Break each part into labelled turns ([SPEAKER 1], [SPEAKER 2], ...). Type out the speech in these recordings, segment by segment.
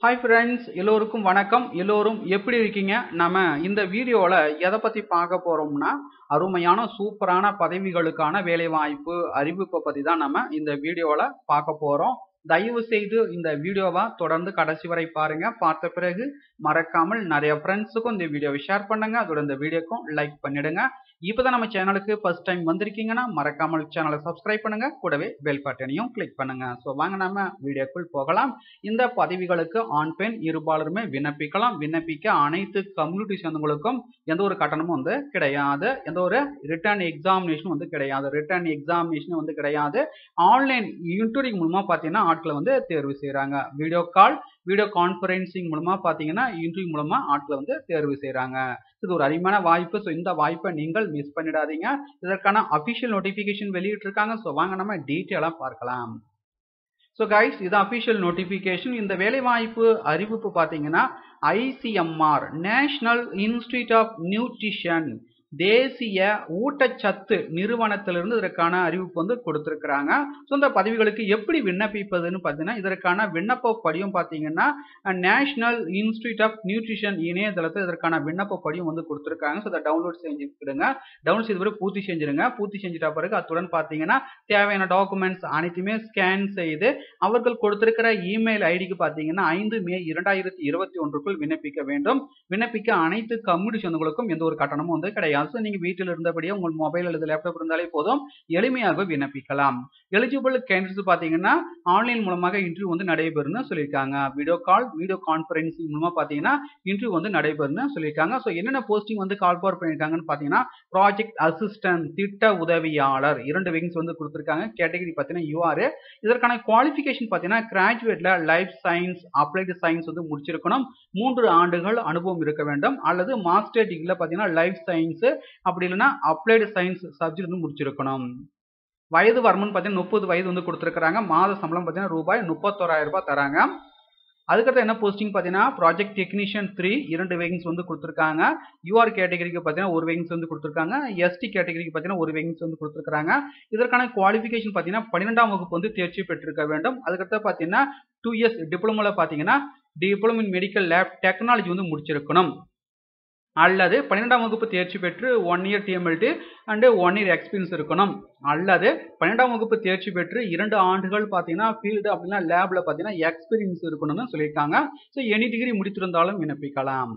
[SPEAKER 1] hi friends எல்லோருக்கும் வணக்கம் எல்லோரும் எப்படி இருக்கீங்க நம்ம இந்த வீடியோவில் எதை பற்றி பார்க்க போகிறோம்னா அருமையான சூப்பரான பதவிகளுக்கான வேலைவாய்ப்பு அறிவிப்பை பற்றி தான் நம்ம இந்த வீடியோவில் பார்க்க போகிறோம் தயவு செய்து இந்த வீடியோவை தொடர்ந்து கடைசி வரை பாருங்க பார்த்த பிறகு மறக்காமல் நிறைய ஃப்ரெண்ட்ஸுக்கும் இந்த வீடியோவை ஷேர் பண்ணுங்க அதோட இந்த வீடியோக்கும் லைக் பண்ணிடுங்க இப்போதான் நம்ம சேனலுக்கு ஃபர்ஸ்ட் டைம் வந்திருக்கீங்கன்னா மறக்காமல் சேனலை சப்ஸ்கிரைப் பண்ணுங்க கூடவே பெல் பட்டனையும் கிளிக் பண்ணுங்க ஸோ வாங்க நம்ம வீடியோக்குள் போகலாம் இந்த பதவிகளுக்கு ஆண் பெண் இருபாலருமே விண்ணப்பிக்கலாம் விண்ணப்பிக்க அனைத்து கம்யூனிட்டி சேர்ந்தவங்களுக்கும் எந்த ஒரு கட்டணமும் வந்து கிடையாது எந்த ஒரு ரிட்டர்ன் எக்ஸாமினேஷன் வந்து கிடையாது ரிட்டர்ன் எக்ஸாமினேஷன் வந்து கிடையாது ஆன்லைன் இன்டர்வியூ மூலமா பார்த்தீங்கன்னா ஆட்களை வந்து தேர்வு செய்கிறாங்க வீடியோ கால் வீடியோ கான்ஃபரன்சிங் மூலமா பார்த்தீங்கன்னா இன்டர்வியூ மூலமா ஆட்களை வந்து தேர்வு செய்கிறாங்க இது ஒரு அருமையான வாய்ப்பு ஸோ இந்த வாய்ப்பை நீங்கள் மிஸ் பண்ணிடாதீங்க இதற்கான அஃபிஷியல் நோட்டிஃபிகேஷன் வெளியிட்டிருக்காங்க ஸோ வாங்க நம்ம டீட்டெயிலாக பார்க்கலாம் ஸோ கைஸ் இது அஃபிஷியல் நோட்டிஃபிகேஷன் இந்த வேலைவாய்ப்பு அறிவிப்பு பார்த்தீங்கன்னா ICMR national institute of nutrition தேசிய ஊட்டச்சத்து நிறுவனத்திலிருந்து இதற்கான அறிவிப்பு வந்து கொடுத்துருக்குறாங்க ஸோ இந்த பதவிகளுக்கு எப்படி விண்ணப்பிப்பதுன்னு பார்த்தீங்கன்னா இதற்கான விண்ணப்ப படியும் பார்த்தீங்கன்னா நேஷனல் இன்ஸ்டியூட் ஆஃப் நியூட்ரிஷன் இணையதளத்தில் இதற்கான விண்ணப்ப படியும் வந்து கொடுத்துருக்காங்க ஸோ அதை டவுன்லோட் செஞ்சுக்கிடுங்க டவுன்லோட் செய்த பிறகு பூர்த்தி செஞ்சிருங்க பூர்த்தி செஞ்சிட்ட பிறகு அத்துடன் பார்த்தீங்கன்னா தேவையான டாக்குமெண்ட்ஸ் அனைத்துமே ஸ்கேன் செய்து அவர்கள் கொடுத்திருக்கிற இமெயில் ஐடிக்கு பார்த்தீங்கன்னா ஐந்து மே இரண்டாயிரத்தி இருபத்தி ஒன்றுக்குள் விண்ணப்பிக்க வேண்டும் விண்ணப்பிக்க அனைத்து கம்யூனிட்டி சொந்தங்களுக்கும் எந்த ஒரு கட்டணமும் வந்து கிடையாது ஸோ நீங்கள் வீட்டில் இருந்தபடியே உங்கள் மொபைல் அல்லது லேப்டாப் இருந்தாலே போதும் எளிமையாக விண்ணப்பிக்கலாம் எலிஜிபிள் கேண்டிடேட்ஸ் பார்த்தீங்கன்னா ஆன்லைன் மூலமாக இன்டர்வியூ வந்து நடைபெறும்னு சொல்லியிருக்காங்க வீடியோ கால் வீடியோ கான்ஃபரன்சிங் மூலமாக பார்த்தீங்கன்னா இன்டர்வியூ வந்து நடைபெறும்னு சொல்லியிருக்காங்க ஸோ என்னென்ன போஸ்டிங் வந்து கால் பவர் பண்ணியிருக்காங்கன்னு பார்த்தீங்கன்னா ப்ராஜெக்ட் அசிஸ்டன்ட் திட்ட உதவியாளர் இரண்டு விங்ஸ் வந்து கொடுத்துருக்காங்க கேட்டகரி பார்த்தீங்கன்னா யூஆர் இதற்கான குவாலிஃபிகேஷன் பார்த்தீங்கன்னா கிராஜுவேட்ல லைஃப் சயின்ஸ் அப்ளைடு சயின்ஸ் வந்து முடிச்சிருக்கணும் மூன்று ஆண்டுகள் அனுபவம் இருக்க வேண்டும் அல்லது மாஸ்டர் டிகிரியில் பார்த்தீங்கன்னா லைஃப் சயின்ஸ் அப்படி இல்லைன்னா அப்ளைடு சயின்ஸ் சப்ஜெக்ட் வந்து முடிச்சிருக்கணும் வயது வரம்புன்னு பார்த்தீங்கன்னா முப்பது வயது வந்து கொடுத்துருக்காங்க மாத சம்பளம் பார்த்தீங்கன்னா ரூபாய் முப்பத்தோராயிரம் ரூபாய் தராங்க அதுக்கடுத்து என்ன போஸ்டிங் பார்த்தீங்கன்னா ப்ராஜெக்ட் டெக்னீஷியன் த்ரீ இரண்டு வேகன்ஸ் வந்து கொடுத்துருக்காங்க யூஆர் கேட்டகரிக்கு பார்த்தீங்கன்னா ஒரு வேகன்ஸ் வந்து கொடுத்துருக்காங்க எஸ்டி கேட்டகரிக்கு பார்த்தீங்கன்னா ஒரு வேகன்ஸ் வந்து கொடுத்துருக்காங்க இதற்கான குவாலிஃபிகேஷன் பார்த்தீங்கன்னா பன்னிரெண்டாம் வகுப்பு வந்து தேர்ச்சி பெற்றிருக்க வேண்டும் அதுக்கடுத்து பார்த்தீங்கன்னா டூ இயர்ஸ் டிப்ளமோவில் பார்த்தீங்கன்னா diploma in medical lab technology வந்து முடிச்சிருக்கணும் அல்லது பன்னிரெண்டாம் வகுப்பு தேர்ச்சி பெற்று one year DMLT and one year experience இருக்கணும் அல்லது பன்னெண்டாம் வகுப்பு தேர்ச்சி பெற்று இரண்டு ஆண்டுகள் பார்த்தீங்கன்னா ஃபீல்டு அப்படின்னா லேபில் பார்த்தீங்கன்னா எக்ஸ்பீரியன்ஸ் இருக்கணும்னு சொல்லியிருக்காங்க ஸோ எனி டிகிரி முடித்திருந்தாலும் விண்ணப்பிக்கலாம்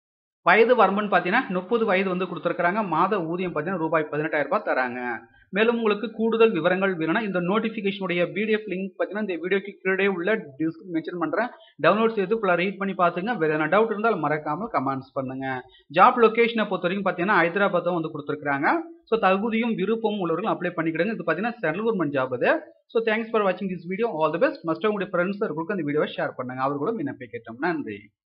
[SPEAKER 1] வயது வரம்புன்னு பார்த்தீங்கன்னா முப்பது வயது வந்து கொடுத்துருக்காங்க மாத ஊதியம் பார்த்தீங்கன்னா ரூபாய் பதினெட்டாயிரம் ரூபாய் தராங்க மேலும் உங்களுக்கு கூடுதல் விவரங்கள் வேணும்னா இந்த நோட்டிஃபிகேஷனுடைய பிடிஎஃப் லிங்க் பார்த்தீங்கன்னா இந்த வீடியோக்கு கீழே உள்ள டிஸ்கிரிப் மென்ஷன் பண்ணுறேன் டவுன்லோட் செய்து ஃபுல்லாக ரீட் பண்ணி பார்த்துங்க வேறு எதனா டவுட் இருந்தால் மறக்காமல் கமெண்ட்ஸ் பண்ணுங்க ஜாப் லொக்கேஷனை பொறுத்த வரைக்கும் பார்த்தீங்கன்னா ஹைதராபாத் தான் வந்து கொடுத்துருக்காங்க ஸோ தகுதியும் விருப்பமும் உள்ளவர்கள் அப்ளை பண்ணிக்கிடுங்க இது பார்த்தீங்கன்னா சென்ட்ரல் கவர்மெண்ட் ஜாப் அது ஸோ தேங்க்ஸ் ஃபார் வாட்சிங் this video all the best must உங்களுடைய ஃப்ரெண்ட்ஸ் இருக்கும் அந்த வீடியோவை ஷேர் பண்ணுங்க அவர் கூட விண்ணப்பிக்கட்டும் நன்றி